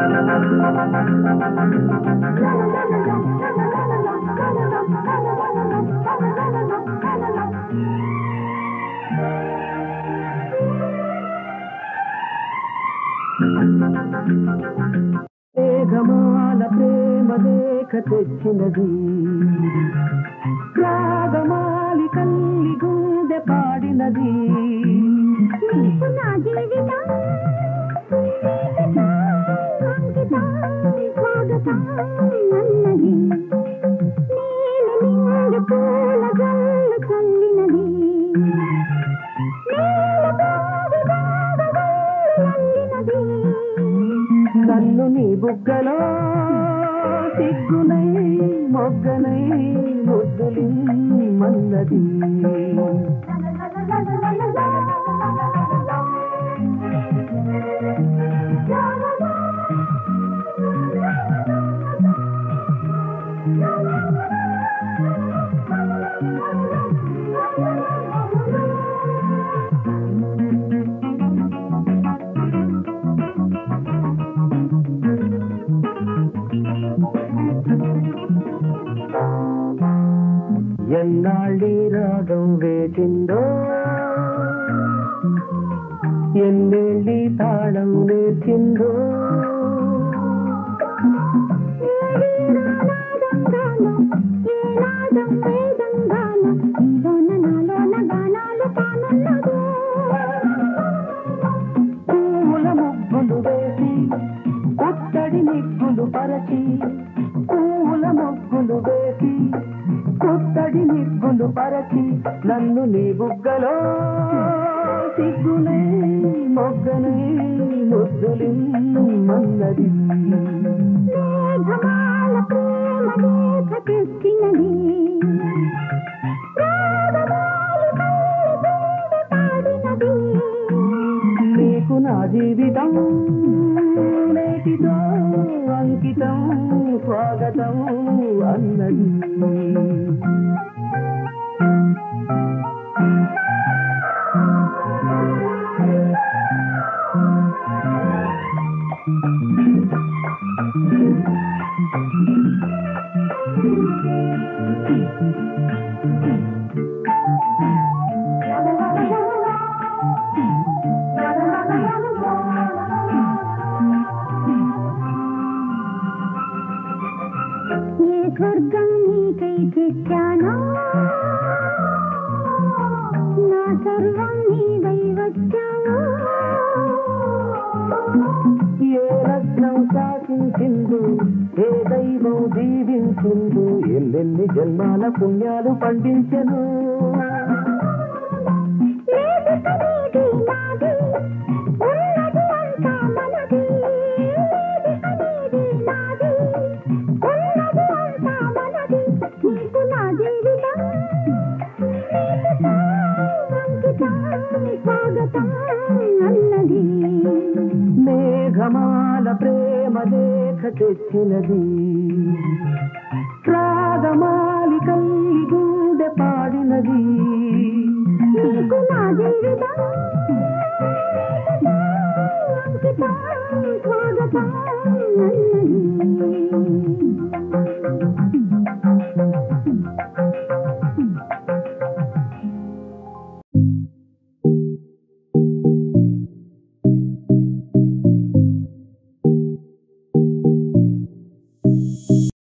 మేఘమాల ప్రేమ రేఖ తెచ్చినది రాగమాలి కల్లి గుండె పాడినది నీకు నా జీవితం అంకితం స్వాగతం అన్నది నీలి నిండు పూల జల్లు చల్లినది నీలి బావి బావగల్లు అల్లినది నన్ను నీ బుగ్గలో సిగ్గునై మొగ్గనై ముద్దులిమ్మన్నది ఎన్నాళ్ళి రాగం వేచిందో ఎన్నేళ్ళి తాళం నేర్చిందో పూల ముగ్గులు వేసి కుత్తడి నిగ్గులు పరచి పూల ముగ్గులు వేసి కుత్తడి నిగ్గులు పరచి నన్ను నీ బుగ్గలో సిగ్గునై మొగ్గనై ముద్దులిమ్మన్నది నీకు నా జీవితం నేటితో అంకితం స్వాగతం అన్నది ఏ స్వర్గం నీకై తెచ్చానో నా సర్వం నీవై వచ్చావో ఏ రత్నం శాసించిందు ఏ దైవం దీవించిందు ఎల్లెన్ని జన్మాల పుణ్యాలు పండించెను లేదు కనేది నాది ఉన్నది అంతా మనది లేదు కనేది నాది ఉన్నది అంతా మనది నీకు నా జీవితం నీకు అంకితం స్వాగతం అన్నది మేఘమాల ప్రేమ లేఖ తెచ్చినది రాగమాలి కల్లి గుండె పాడినది నీకు నా జీవితం అంకితం స్వాగతం అన్నది